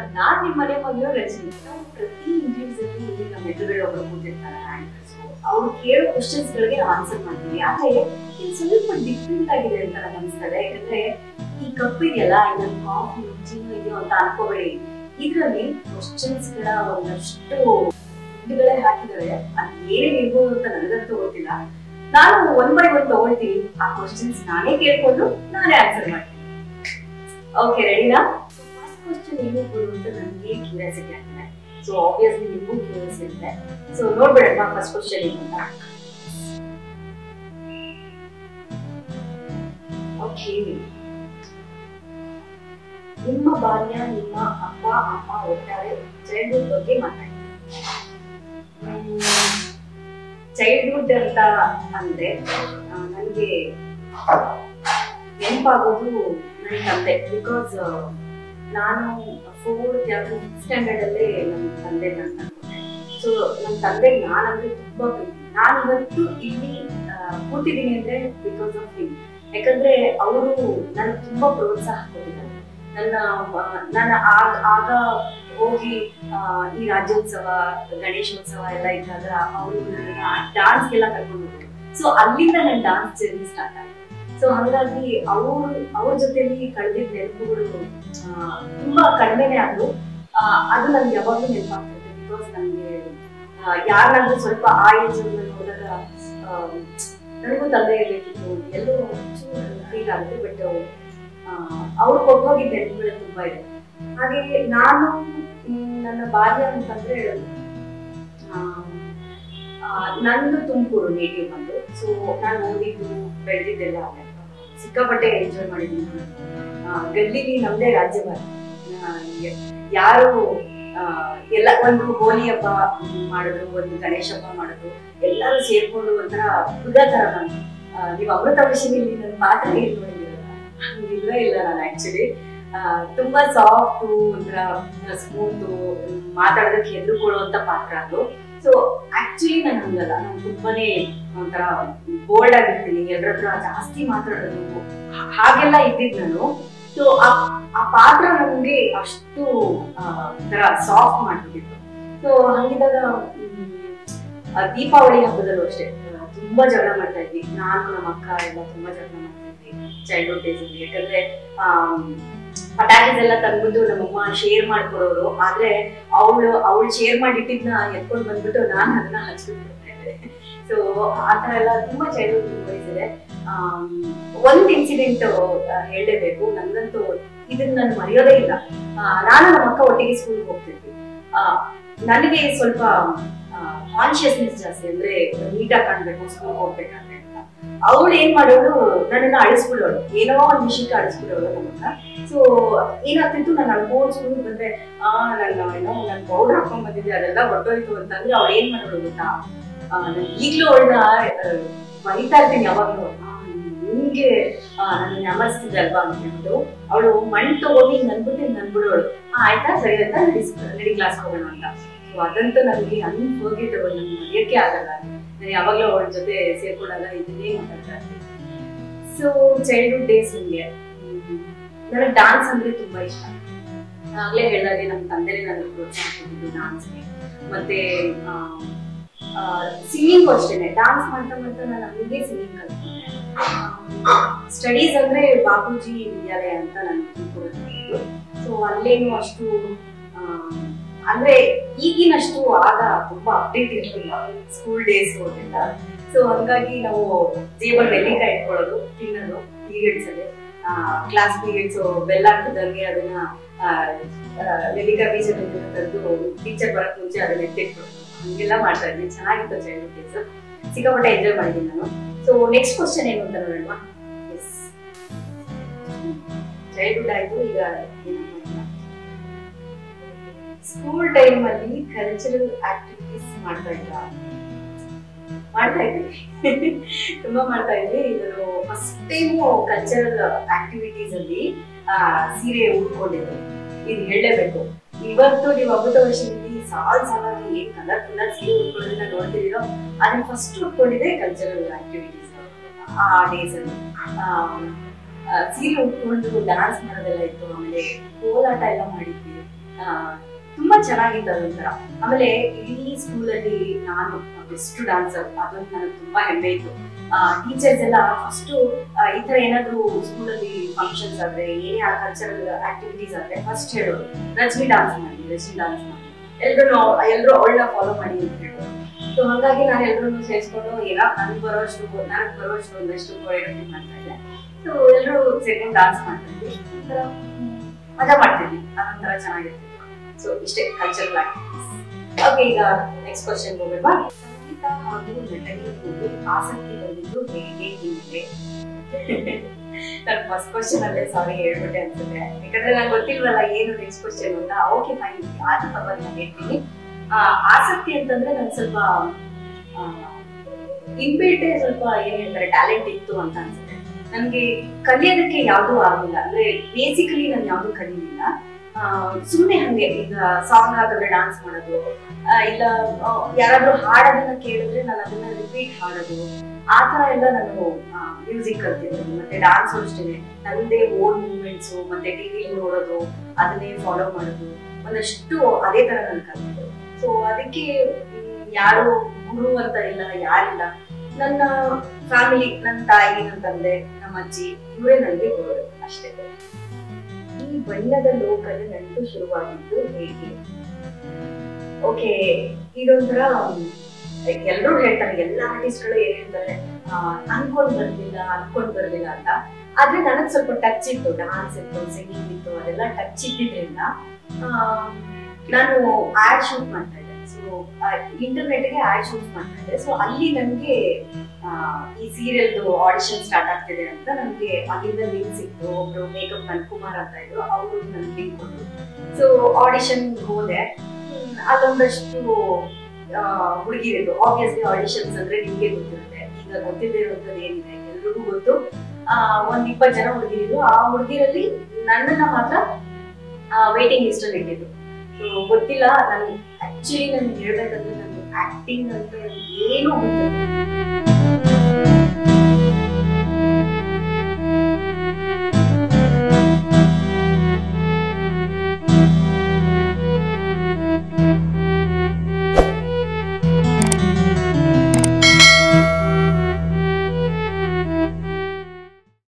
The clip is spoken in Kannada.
ನಾನ್ ನಿಮ್ಮ ಮನೆ ಮಗಳು ರಜನಿ ನಾವು ಪ್ರತಿ ಇಂಟರ್ವ್ಯೂಸ್ ಅಲ್ಲಿ ನಮ್ಮ ಎದುರುಗಡೆ ಒಬ್ರು ಕೂತಿರ್ತಾರೆ ಆಂಕರ್ಸ್ ಅವ್ರು ಕೇಳೋ ಕ್ವಶನ್ಸ್ ಗಳಿಗೆ ಆನ್ಸರ್ ಮಾಡ್ತೀವಿ ಆದ್ರೆ ಇದು ಸ್ವಲ್ಪ ಡಿಫ್ರೆಂಟ್ ಆಗಿದೆ ಅಂತ ನನಗೆ ಅನ್ಸ್ತದೆ ಯಾಕಂದ್ರೆ ಈ ಕಪ್ ಇದೆಯಲ್ಲ ಇದನ್ನ ಕಾಫಿ ಜಿಮ್ ಇದೆಯೋ ಅಂತ ಅನ್ಕೋಬೇಡಿ ಇದ್ರಲ್ಲಿ ಕ್ವಶನ್ಸ್ ಗಳ ಒಂದಷ್ಟು ದುಡ್ಡುಗಳೇ ಹಾಕಿದ್ದಾರೆ ಅದು ಏನೇನ್ ಇರ್ಬೋದು ಅಂತ ನನಗಂತೂ ಗೊತ್ತಿಲ್ಲ ನಾನು ಒನ್ ಬೈ ಒನ್ ತಗೊಳ್ತೀನಿ ಆ ಕ್ವಶನ್ಸ್ ನಾನೇ ಕೇಳ್ಕೊಂಡು ನಾನೇ ಆನ್ಸರ್ ಮಾಡ್ತೀನಿ ಓಕೆ ರೆಡಿನಾ ಫಸ್ಟ್ ಕ್ವಶನ್ ಏನು ಕೊಡು ಅಂತ ನನಗೆ ಕ್ಯೂರಿಯಾಸಿಟಿ ಆಗ್ತದೆ ಸೊ ಆಬ್ವಿಯಸ್ಲಿ ನಿಮಗೂ ಕ್ಯೂರಿಯಸ್ ಇರುತ್ತೆ ಸೊ ನೋಡ್ಬಿಡೋಣ ಫಸ್ಟ್ ಕ್ವಶನ್ ಏನು ಅಂತ ಓಕೆ ನಿಮ್ಮ ಬಾಲ್ಯ ನಿಮ್ಮ ಅಪ್ಪ ಅಮ್ಮ ಒಟ್ಟಾರೆ ಚೈಲ್ಡ್ಹುಡ್ ಬಗ್ಗೆ ಮಾತಾಡಿ ಚೈಲ್ಡ್ಹುಡ್ ಅಂತ ಅಂದ್ರೆ ನನಗೆ ನೆನಪಾಗೋದು ನನ್ನ ತಂದೆ ಬಿಕಾಸ್ ನಾನು ಫೋರ್ತ್ ಯಾವ್ದು ಸ್ಟ್ಯಾಂಡರ್ಡ್ ಅಲ್ಲೇ ನಮ್ಮ ತಂದೆ ನನ್ನ ಸೊ ನಮ್ಮ ತಂದೆ ನಾನಂದ್ರೆ ತುಂಬಾ ಪ್ರೀತಿ ನಾನು ಇವತ್ತು ಇಲ್ಲಿ ಆ, ಕೂತಿದ್ದೀನಿ ಅಂದ್ರೆ ಬಿಕಾಸ್ ಆಫ್ ಹಿಮ್ ಯಾಕಂದ್ರೆ ಅವರು ನನಗೆ ತುಂಬಾ ಪ್ರೋತ್ಸಾಹ ಕೊಟ್ಟಿದ್ದಾರೆ ನನ್ನ ಆ, ನಾನು ಆಗ ಆಗ ಹೋಗಿ ಆ, ಈ ರಾಜ್ಯೋತ್ಸವ ಗಣೇಶೋತ್ಸವ ಎಲ್ಲ ಇದ್ದಾಗ ಅವರು ನನ್ನ ಡಾನ್ಸ್ಗೆಲ್ಲ ಕರ್ಕೊಂಡು ಹೋದ್ರು ಸೊ ಅಲ್ಲಿಂದ ನನ್ನ ಡಾನ್ಸ್ ಜರ್ನಿ ಸ್ಟಾರ್ಟ್ ಆಗಿದೆ ಸೊ ಹಾಗಾಗಿ ಅವರು ಅವ್ರ ಜೊತೆಲಿ ಕಳೆದಿದ್ದ ನೆನಪುಗಳು ಆ, ತುಂಬಾ ಕಡಿಮೆನೆ ಆದ್ರು ಆ, ಅದು ನನ್ಗೆ ಯಾವಾಗ್ಲೂ ನೆನಪಾಗ್ತದೆ ಬಿಕಾಸ್ ನನಗೆ ಯಾರನ್ನಾದ್ರೂ ಸ್ವಲ್ಪ ಆ ಏಜ್ ಹೋದಾಗ ಆ, ನನಗೂ ತಂದೆ ಇರ್ಬೇಕಿತ್ತು ಎಲ್ಲೋ ಫೀಲ್ ಆಗುತ್ತೆ ಬಟ್ ಅವ್ರು ಕೊಟ್ಟೋಗಿದ್ದ ನೆನಪುಗಳು ತುಂಬಾ ಇದೆ ಹಾಗೆ ನಾನು ಮ್, ನನ್ನ ಬಾಲ್ಯ ಅಂತಂದ್ರೆ ಆ, ಆ, ನಂದು ತುಮಕೂರು ನೇಟಿವ್ ಬಂದು ಸೊ ನಾನು ಓದಿದ್ದು ಬೆಳೆದಿದ್ದೆಲ್ಲ ಅಲ್ಲೇ ಸಿಕ್ಕಾಪಟ್ಟೆ ಎಂಜಾಯ್ ಮಾಡಿದ್ದೀನಿ ನಾನು. ಆ, ಗಲ್ಲಿಲಿ ನಮ್ದೇ ರಾಜ್ಯಭಾರ ಆ, ಯ- ಯಾರು ಆ, ಎಲ್ಲ ಒಂದು ಹೋಲಿ ಹಬ್ಬ ಮಾಡಿದ್ರು ಒಂದು ಗಣೇಶ ಹಬ್ಬ ಮಾಡಿದ್ರು ಎಲ್ಲರೂ ಸೇರ್ಕೊಂಡು ಒಂಥರ ಹುಡುಗ ತರ ನಾನು ಆ, ನೀವು ಅಮೃತ ವಿಷಯದಲ್ಲಿ ನನ್ನ ಪಾತ್ರ ಏನ್ ನೋಡಿದಿರಲ್ಲ ಹಂಗಿಲ್ವೇ ಇಲ್ಲ ನಾನು ಆಕ್ಚುಲಿ ತುಂಬಾ ಸಾಫ್ಟ್ ಒಂಥರ ಸ್ಮೂತ್ ಮಾತಾಡೋದಕ್ಕೆ ಹೆದರ್ಕೊಳ್ಳುವಂತ ಪಾತ್ರ ಅದು ಸೊ ಆಕ್ಚುಲಿ ನಾನು ಹಂಗಲ್ಲ ನಾನು ತುಂಬಾನೇ ಒಂಥರ ಬೋಲ್ಡ್ ಆಗಿರ್ತೀನಿ ಎಲ್ಲರ ಹತ್ರ ಜಾಸ್ತಿ ಮಾತಾಡೋದು ಹಾ- ಹಾಗೆಲ್ಲ ಇದ್ದಿದ್ ನಾನು ಸೊ ಆ ಪಾತ್ರ ನಮ್ಗೆ ಅಷ್ಟು ಆ, ಒಂಥರ ಸಾಫ್ಟ್ ಮಾಡ್ಬಿಟ್ಟಿತ್ತು ಸೊ ಹಂಗಿದ್ದಾಗ ಮ್, ಆ, ದೀಪಾವಳಿ ಹಬ್ಬದಲ್ಲೂ ಅಷ್ಟೇ ಆ, ತುಂಬಾ ಜಗಳ ಮಾಡ್ತಾ ಇದ್ವಿ ನಾನು ನಮ್ಮ ಅಕ್ಕ ಎಲ್ಲ ತುಂಬಾ ಜಗಳ ಮಾಡ್ತಾ ಇದ್ವಿ ಚೈಲ್ಡ್ಹುಡ್ ಡೇಸ್ ಅಲ್ಲಿ ಯಾಕಂದ್ರೆ ಆಮ್, ಪಟಾಕಿಸ್ ಎಲ್ಲ ತಂದ್ಬಿಟ್ಟು ನಮ್ಮಮ್ಮ ಶೇರ್ ಮಾಡ್ಕೊಡೋರು ಆದ್ರೆ ಅವಳು ಅವಳು ಶೇರ್ ಮಾಡಿಟ್ಟಿದ್ನ ಎತ್ಕೊಂಡು ಬಂದ್ಬಿಟ್ಟು ನಾನು ಅದನ್ನ ಹಚ್ಬಿಟ್ಟು ಇದ್ದೆ ಸೊ ಆತರ ಎಲ್ಲ ತುಂಬಾ ಚೈಲ್ಡ್ಹುಡ್ ಮೆಮೊರೀಸ್ ಇದೆ ಆಮ್, ಒಂದ್ ಇನ್ಸಿಡೆಂಟ್ ಹೇಳಲೇಬೇಕು ನಂಗಂತೂ ಇದನ್ನ ನಾನು ಮರೆಯೋದೇ ಇಲ್ಲ ಆ, ನಾನು ನಮ್ಮ ಅಕ್ಕ ಒಟ್ಟಿಗೆ ಸ್ಕೂಲ್ಗೆ ಹೋಗ್ತಿದ್ವಿ ಆ, ನನಗೆ ಸ್ವಲ್ಪ ಕಾನ್ಶಿಯಸ್ನೆಸ್ ಜಾಸ್ತಿ ಅಂದ್ರೆ ನೀಟಾಗಿ ಕಾಣ್ಬೇಕು ಸ್ಕೂಲ್ಗೆ ಹೋಗ್ಬೇಕಾದ್ರೆ ಅಂತ ಅವಳು ಏನ್ ಮಾಡೋಳು ನನ್ನನ್ನ ಅಳಿಸ್ಬಿಡೋಳು ಏನೋ ಒಂದ್ ವಿಷಯಕ್ಕೆ ಅಳಿಸ್ಬಿಡೋಳು ನಮ್ಮಕ್ಕ ಸೊ ಏನಾಗ್ತಿತ್ತು ನಾನು ಅಳ್ಕೊಂಡು ಸ್ಕೂಲ್ಗೆ ಬಂದ್ರೆ ಆ ನನ್ನ ಏನೋ ನಾನು ಪೌಡರ್ ಹಾಕೊಂಡ್ ಬಂದಿದ್ದೆ ಅದೆಲ್ಲ ಹೊರಟೋಯ್ತು ಅಂತಂದ್ರೆ ಅವಳು ಏನ್ ಮಾಡೋಳು ಗೊತ್ತಾ ಆ, ನಾನು ಈಗ್ಲೂ ಅವಳನ್ನ ಬೈತಾ ಇರ್ತೀನಿ ಯಾವಾಗ್ಲೂ ಆ, ನಿಂಗೆ ನನ್ನ ಯಾಮರ್ಸ್ತಿದ್ದೆ ಅಲ್ವಾ ಅಂತ ಹೇಳ್ಬಿಟ್ಟು ಅವಳು ಮಣ್ಣು ತಗೊಂಡು ಹಿಂಗ್ ನನ್ಬಿಟ್ಟು ಹಿಂಗ್ ನನ್ಬಿಡೋಳು ಆ ಆಯ್ತಾ ಸರಿ ಆಯ್ತಾ ನಡಿ ನಡಿ ಕ್ಲಾಸ್ ಹೋಗೋಣ ಅಂತ ಸೊ ಅದಂತೂ ನನಗೆ ಅನ್ಹೋಗಿದ್ದು ನನ್ಗೆ ಮರೆಯಕ್ಕೆ ಆಗಲ್ಲ ನಾನು ಯಾವಾಗ್ಲೂ ಅವಳ ಜೊತೆ ಸೇರ್ಕೊಂಡಾಗ ಇದನ್ನೇ ಮಾತಾಡ್ತಾ ಇರ್ತೀನಿ ಸೊ ಚೈಲ್ಡ್ಹುಡ್ ಡೇಸ್ ನನಗೆ ನನಗೆ ಡಾನ್ಸ್ ಅಂದ್ರೆ ತುಂಬಾ ಇಷ್ಟ ಆಗ್ಲೇ ಹೇಳಿದಾಗೆ ನಮ್ಮ ತಂದೆನೇ ನನಗೆ ಪ್ರೋತ್ಸಾಹ ಕೊಟ್ಟಿದ್ದು ಡಾನ್ಸ್ಗೆ ಮತ್ತೆ ಸಿಂಗಿಂಗ್ ಅಷ್ಟೇನೆ ಡಾನ್ಸ್ ಮಾಡ್ತಾ ಮಾಡ್ತಾ ನಾನು ಹಂಗೆ ಸಿಂಗಿಂಗ್ ಕಲ್ತ್ಕೊಂಡೆ ಸ್ಟಡೀಸ್ ಅಂದ್ರೆ ಬಾಪೂಜಿ ವಿದ್ಯಾಲಯ ಅಂತ ನಾನು ತಿಳ್ಕೊಂಡಿದ್ದು ಸೊ ಅಲ್ಲೇನು ಅಷ್ಟು ಆ, ಅಂದ್ರೆ ಈಗಿನಷ್ಟು ಆಗ ತುಂಬಾ ಅಪ್ಡೇಟ್ ಇರಲಿಲ್ಲ ಸ್ಕೂಲ್ ಡೇಸ್ ಹೋಗಿಲ್ಲ ಸೊ ಹಂಗಾಗಿ ನಾವು ಜೇಬಲ್ ಬೆಲ್ಲಿಕಾಯಿ ಇಟ್ಕೊಳ್ಳೋದು ತಿನ್ನೋದು ಪೀರಿಯಡ್ಸ್ ಅಲ್ಲಿ ಕ್ಲಾಸ್ ಪೀರಿಯಡ್ಸ್ ಬೆಲ್ಲ ಹಾಕಿದಂಗೆ ಅದನ್ನ ಆ, ಆ, ನೆಲ್ಲಿಕಾಯಿ ಬೀಜದಿಂದ ತೆಗೆದು ಟೀಚರ್ ಬರಕ್ ಮುಂಚೆ ಅದನ್ನ ಎತ್ತಿಟ್ಬಿಡೋದು ಹಂಗೆಲ್ಲ ಮಾಡ್ತಾ ಇದ್ವಿ ಚೆನ್ನಾಗಿತ್ತು ಚೈಲ್ಡ್ಹುಡ್ ಡೇಸ್ ಸಿಕ್ಕಾಪಟ್ಟೆ ಎಂಜಾಯ್ ಮಾಡಿದ್ದೀನಿ ನಾನು ಸೊ ನೆಕ್ಸ್ಟ್ ಕ್ವಶನ್ ಏನು ಅಂತ ನೋಡೋಣ ಎಸ್ ಚೈಲ್ಡ್ಹುಡ್ ಆಯ್ತು ಈಗ ಸ್ಕೂಲ್ ಟೈಮ್ ಅಲ್ಲಿ ಕಲ್ಚರಲ್ ಆಕ್ಟಿವಿಟೀಸ್ ಮಾಡ್ತಾ ಇದ್ದ ಮಾಡ್ತಾ ಇದ್ವಿ ತುಂಬಾ ಮಾಡ್ತಾ ಇದ್ವಿ ಇದು ಫಸ್ಟ್ ಟೈಮು ಕಲ್ಚರಲ್ ಆಕ್ಟಿವಿಟೀಸ್ ಅಲ್ಲಿ ಆ, ಸೀರೆ ಉಟ್ಕೊಂಡಿದ್ದು ಇದು ಹೇಳಲೇಬೇಕು ಇವತ್ತು ನೀವು ಅಮೃತ ವರ್ಷದಲ್ಲಿ ಸಾಲ್ ಸಾಲಾಗಿ ಏನ್ ಕಲರ್ ಕಲರ್ ಸೀರೆ ಉಟ್ಕೊಳ್ಳೋದನ್ನ ನೋಡ್ತಿದ್ದೀರೋ ಅದನ್ನ ಫಸ್ಟ್ ಉಟ್ಕೊಂಡಿದೆ ಕಲ್ಚರಲ್ ಆಕ್ಟಿವಿಟೀಸ್ ಆ ಡೇಸ್ ಅಲ್ಲಿ ಆ, ಆ, ಸೀರೆ ಉಟ್ಕೊಂಡು ಡ್ಯಾನ್ಸ್ ಮಾಡೋದೆಲ್ಲ ಇತ್ತು ಆಮೇಲೆ ಕೋಲಾಟ ಎಲ್ಲ ಮಾಡಿದ್ವಿ ತುಂಬಾ ಚೆನ್ನಾಗಿತ್ತು ಅದೊಂಥರ ಆಮೇಲೆ ಇಡೀ ಸ್ಕೂಲಲ್ಲಿ ನಾನು ಬೆಸ್ಟ್ ಡಾನ್ಸರ್ ಅದೊಂದು ನನಗೆ ತುಂಬಾ ಹೆಮ್ಮೆ ಇತ್ತು ಟೀಚರ್ಸ್ ಎಲ್ಲ ಫಸ್ಟ್ ಈ ತರ ಏನಾದ್ರು ಸ್ಕೂಲಲ್ಲಿ ಫಂಕ್ಷನ್ಸ್ ಆದ್ರೆ ಏನೇ ಕಲ್ಚರಲ್ ಆಕ್ಟಿವಿಟೀಸ್ ಆದ್ರೆ ಫಸ್ಟ್ ಹೇಳೋರು ರಜನಿ ಡಾನ್ಸ್ ಮಾಡಿ ರಜನಿ ಡಾನ್ಸ್ ಮಾಡಿ ಎಲ್ರು ಎಲ್ರು ಅವಳನ್ನ ಫಾಲೋ ಮಾಡಿ ಅಂತ ಹೇಳೋರು ಸೊ ಹಾಗಾಗಿ ನಾನು ಎಲ್ರು ಸೇರಿಸ್ಕೊಂಡು ಏನೋ ನನ್ಗೆ ಬರೋಷ್ಟು ನನಗೆ ಬರೋಷ್ಟು ಒಂದಷ್ಟು ಕೊರಿಯೋಗ್ರಫಿ ಮಾಡ್ತಾ ಇದ್ದೆ ಸೊ ಎಲ್ಲರೂ ಸೆಕೆಂಡ್ ಡಾನ್ಸ್ ಮಾಡ್ತಾ ಇದ್ವಿ ಒಂಥರ ಮಜಾ ಮಾಡ್ತಿದ್ವಿ ಅದೊಂಥರ ಚೆನ್ನಾಗಿರ್ತಿತ್ತು ಸೊ ಇಷ್ಟೇ ಕಲ್ಚರಲ್ ಆಕ್ಟಿವಿಟೀಸ್ ಓಕೆ ಈಗ ನೆಕ್ಸ್ಟ್ ಕ್ವಶನ್ ಹೋಗೋಣ ಸಂಗೀತ ಹಾಗೂ ನಟನೆಯಲ್ಲಿ ಆಸಕ್ತಿ ಬಂದಿದ್ದು ಹೇಗೆ ಹಿಂದೆ ನಾನು ಫಸ್ಟ್ ಕ್ವಶನ್ ಅಲ್ಲೇ ಸಾರಿ ಹೇಳ್ಬಿಟ್ಟೆ ಅನ್ಸುತ್ತೆ ಯಾಕಂದ್ರೆ ನಂಗೆ ಗೊತ್ತಿಲ್ವಲ್ಲ ಏನು ನೆಕ್ಸ್ಟ್ ಕ್ವಶನ್ ಅಂತ ಓಕೆ ಫೈನ್ ಆದ್ರೂ ಪರವಾಗಿಲ್ಲ ಹೇಳ್ತೀನಿ ಆ, ಆಸಕ್ತಿ ಅಂತಂದ್ರೆ ನನ್ ಸ್ವಲ್ಪ ಇನ್ಬಿಲ್ಟೇ ಸ್ವಲ್ಪ ಏನ್ ಹೇಳ್ತಾರೆ ಟ್ಯಾಲೆಂಟ್ ಇತ್ತು ಅಂತ ಅನ್ಸುತ್ತೆ ನನ್ಗೆ ಕಲಿಯೋದಕ್ಕೆ ಯಾವ್ದೂ ಆಗಿಲ್ಲ ಅಂದ್ರೆ ಬೇಸಿಕಲಿ ನಾನು ಯಾವ್ದು ಕಲಿಲಿಲ್ಲ ಸುಮ್ಮನೆ ಹಂಗೆ ಈಗ ಸಾಂಗ್ ಹಾಕಿದ್ರೆ ಡಾನ್ಸ್ ಮಾಡೋದು ಆ, ಇಲ್ಲ ಆ, ಯಾರಾದ್ರೂ ಹಾಡೋದನ್ನ ಕೇಳಿದ್ರೆ ನಾನು ಅದನ್ನ ರಿಪೀಟ್ ಹಾಡೋದು ಆ ತರ ಎಲ್ಲ ನಾನು ಮ್ಯೂಸಿಕ್ ಕಲ್ತಿದ್ದೀನಿ ಮತ್ತೆ ಡಾನ್ಸ್ ಅಷ್ಟೇ ನಂದೇ ಓನ್ ಮೂವ್ಮೆಂಟ್ಸ್ ಮತ್ತೆ ಟಿವಿ ನೋಡೋದು ಅದನ್ನೇ ಫಾಲೋ ಮಾಡೋದು ಒಂದಷ್ಟು ಅದೇ ತರ ನಾನು ಕಲ್ತಿದ್ದೆ ಸೊ ಅದಕ್ಕೆ ಮ್, ಯಾರು ಗುರು ಅಂತ ಇಲ್ಲ ಯಾರಿಲ್ಲ ನನ್ನ ಫ್ಯಾಮಿಲಿ ನನ್ನ ತಾಯಿ ನನ್ನ ತಂದೆ ನಮ್ಮ ಅಜ್ಜಿ ಇವರೇ ನನಗೆ ಗುರು ಅಷ್ಟೇ ಈ ಬಣ್ಣದ ಲೋಕದ ನಂಟು ಶುರುವಾಗಿದ್ದು ಹೇಗೆ ಓಕೆ ಇದೊಂಥರ ಎಲ್ಲರೂ ಹೇಳ್ತಾರೆ ಎಲ್ಲ ಆರ್ಟಿಸ್ಟ್ಗಳು ಏನ್ ಹೇಳ್ತಾರೆ ಆ, ಅನ್ಕೊಂಡ್ ಬರ್ಲಿಲ್ಲ ಅನ್ಕೊಂಡ್ ಬರ್ಲಿಲ್ಲ ಅಂತ ಆದ್ರೆ ನನಗ್ ಸ್ವಲ್ಪ ಟಚ್ ಇತ್ತು ಡಾನ್ಸ್ ಇತ್ತು ಸಿಂಗಿಂಗ್ ಇತ್ತು ಅದೆಲ್ಲ ಟಚ್ ಇದ್ದಿದ್ರಿಂದ ಆ, ನಾನು ಆಡ್ ಶೂಟ್ ಮಾಡ್ತಾ ಇದ್ದೆ ಸೊ ಇಂಟರ್ನೆಟ್ಗೆ ಆಡ್ ಶೂಟ್ ಮಾಡ್ತಾ ಇದ್ದೆ ಸೊ ಅಲ್ಲಿ ನನಗೆ ಈ ಸೀರಿಯಲ್ದು ಆಡಿಷನ್ ಸ್ಟಾರ್ಟ್ ಆಗ್ತಿದೆ ಅಂತ ನನಗೆ ಅಲ್ಲಿಂದ ಲಿಂಕ್ ಸಿಕ್ತು ಒಬ್ರು ಮೇಕಪ್ ನನ್ ಕುಮಾರ್ ಅಂತ ಇದ್ರು ಅವರು ನನ್ ಲಿಂಕ್ ಕೊಟ್ಟರು ಸೊ ಆಡಿಷನ್ ಹೋದೆ ಹ್ಮ್, ಅಲ್ಲೊಂದಷ್ಟು ಹುಡುಗಿರಿದ್ರು ಆಬ್ವಿಯಸ್ಲಿ ಆಡಿಷನ್ಸ್ ಅಂದ್ರೆ ನಿಮ್ಗೆ ಗೊತ್ತಿರುತ್ತೆ ಈಗ ಗೊತ್ತಿಲ್ಲದೆ ಇರುವಂತದ್ದು ಏನಿದೆ ಎಲ್ರಿಗೂ ಗೊತ್ತು ಆ, ಒಂದ್ ಇಪ್ಪತ್ತು ಜನ ಹುಡುಗಿರಿದ್ರು ಆ ಹುಡುಗಿರಲ್ಲಿ ನನ್ನನ್ನ ಮಾತ್ರ ವೇಟಿಂಗ್ ಲಿಸ್ಟ್ ಅಲ್ಲಿ ಇಟ್ಟಿದ್ರು ಸೊ ಗೊತ್ತಿಲ್ಲ ನನ್ ಆಕ್ಚುಲಿ ನನ್ಗೆ ಹೇಳ್ಬೇಕಂದ್ರೆ ನನ್ಗೆ ಆಕ್ಟಿಂಗ್ ಅಂತ ಏನು ಗೊತ್ತಿಲ್ಲ